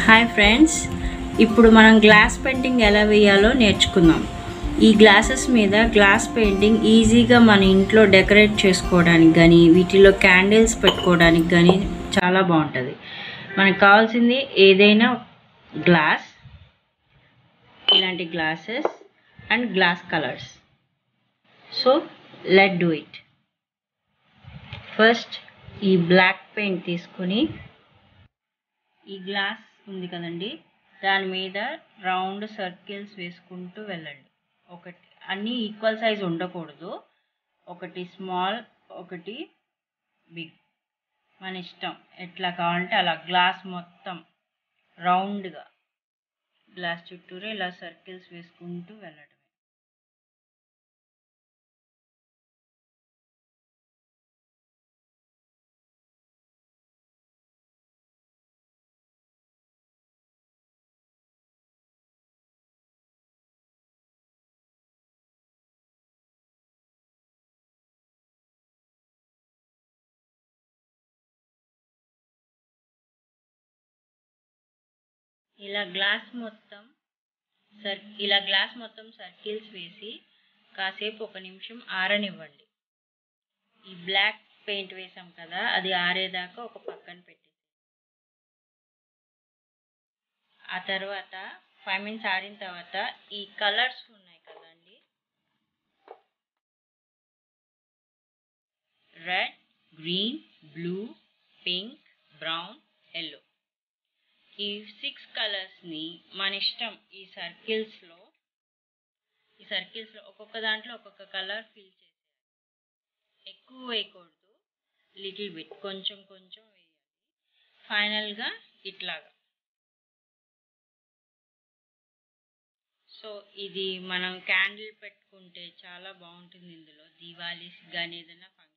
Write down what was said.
hi friends ఇప్పుడు మనం glass painting ఎలా వేయాలో నేర్చుకుందాం ఈ గ్లాసెస్ మీద గ్లాస్ పెయింటింగ్ ఈజీగా మన ఇంట్లో డెకరేట్ చేసుకోవడానికి కానీ వీటిలో క్యాండిల్స్ పెట్టుకోవడానికి కానీ చాలా బాగుంటుంది మనకు కావాల్సింది ఏదైనా గ్లాస్ ఇలాంటి glasses and glass colours so let do it first ఈ బ్లాక్ పెయింట్ తీసుకుని ఈ గ్లాస్ ఉంది కదండి దాని మీద రౌండ్ సర్కిల్స్ వేసుకుంటూ వెళ్ళండి ఒకటి అన్నీ ఈక్వల్ సైజ్ ఉండకూడదు ఒకటి స్మాల్ ఒకటి బిగ్ మన ఇష్టం ఎట్లా కావాలంటే అలా గ్లాస్ మొత్తం రౌండ్గా గ్లాస్ చుట్టూరు ఇలా సర్కిల్స్ వేసుకుంటూ వెళ్ళడమే ఇలా గ్లాస్ మొత్తం సర్ ఇలా గ్లాస్ మొత్తం సర్కిల్స్ వేసి కాసేపు ఒక నిమిషం ఆరనివ్వండి ఈ బ్లాక్ పెయింట్ వేసాం కదా అది ఆరేదాకా ఒక పక్కన పెట్టి ఆ తర్వాత ఫైవ్ మినిట్స్ ఆరిన తర్వాత ఈ కలర్స్ ఉన్నాయి కదండి red green blue pink brown yellow ఈ సిక్స్ కలర్స్ని మన ఇష్టం ఈ సర్కిల్స్లో ఈ సర్కిల్స్లో ఒక్కొక్క దాంట్లో ఒక్కొక్క కలర్ ఫిల్ చేసేయాలి ఎక్కువ వేయకూడదు లిటిల్ బిట్ కొంచెం కొంచెం వేయాలి ఫైనల్గా ఇట్లాగా సో ఇది మనం క్యాండిల్ పెట్టుకుంటే చాలా బాగుంటుంది ఇందులో దీవాళీస్ కానీ ఏదైనా ఫంక్షన్